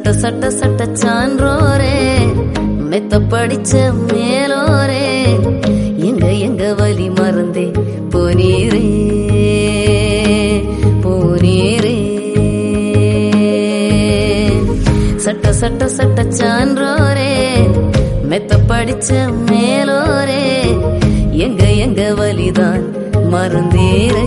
சட்ட சட்ட சட்ட சான்றோரே மெத்த படிச்ச மேலோரே எங்க எங்க வலி மறந்தே போனீரே போனீரே சட்ட சட்ட சட்ட சான்றோரே மெத்த படிச்ச மேலோரே எங்க எங்க வலிதான் மறந்தீரே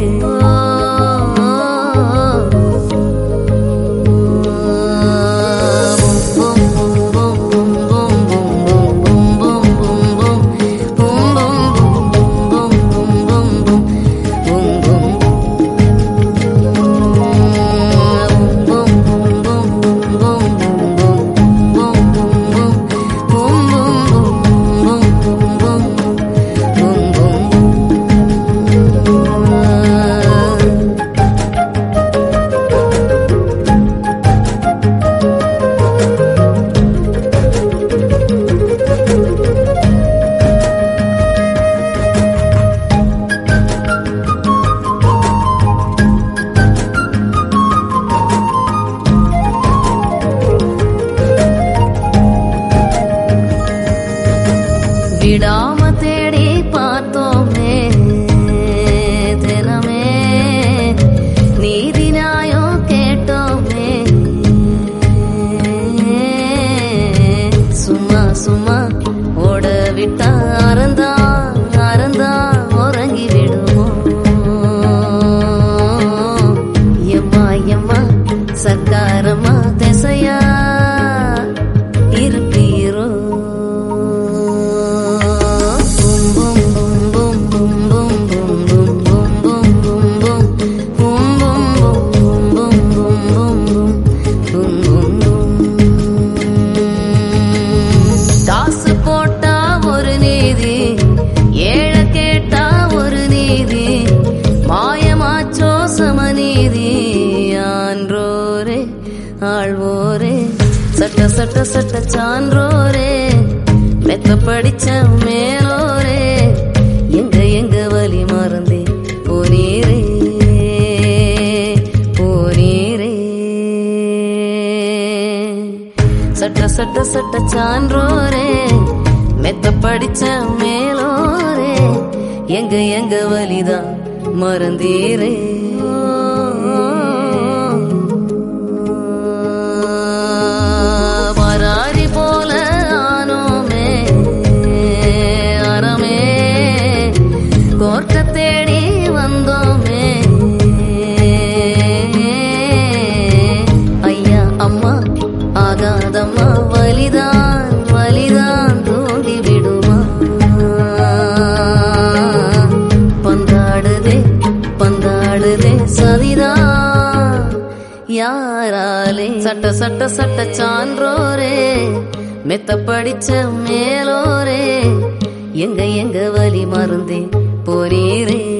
விடாம தேடி பார்த்தோமே தினமே நீதி நியாயம் கேட்டோமே சும்மா சும்மா ஓட விட்டா அறந்தா அறந்தா உறங்கி விடுமோ எம்மா எம்மா சர்க்காரமா திசையா இருப்பீரோ காசு போட்டா ஒரு நீதி ஏழை கேட்டா ஒரு நீதி மாயமாச்சோ சமநீதி ஆன்றோரே ஆழ்வோரே சட்ட சட்ட சட்ட சான்றோரே மெத்த படிச்ச மேலோரே எங்க எங்க வலி மறந்தே போனீரே போனீரே சட்ட சட்ட சட்ட சான்றோரே மெத்த படிச்ச மேலோரே எங்க எங்க வலிதான் மறந்தீரே வராரி போல ஆனோமே அறமே கோர்க்க தேடி வந்தோமே ஐயா அம்மா ஆகாதம்மா வலிதான் வலிதான் தூண்டி விடுமா பந்தாடுதே பந்தாடுதே சதிதான் யாராலே சட்ட சட்ட சட்ட சான்றோரே மெத்த படிச்ச மேலோரே எங்க எங்க வலி மருந்தே போனீரே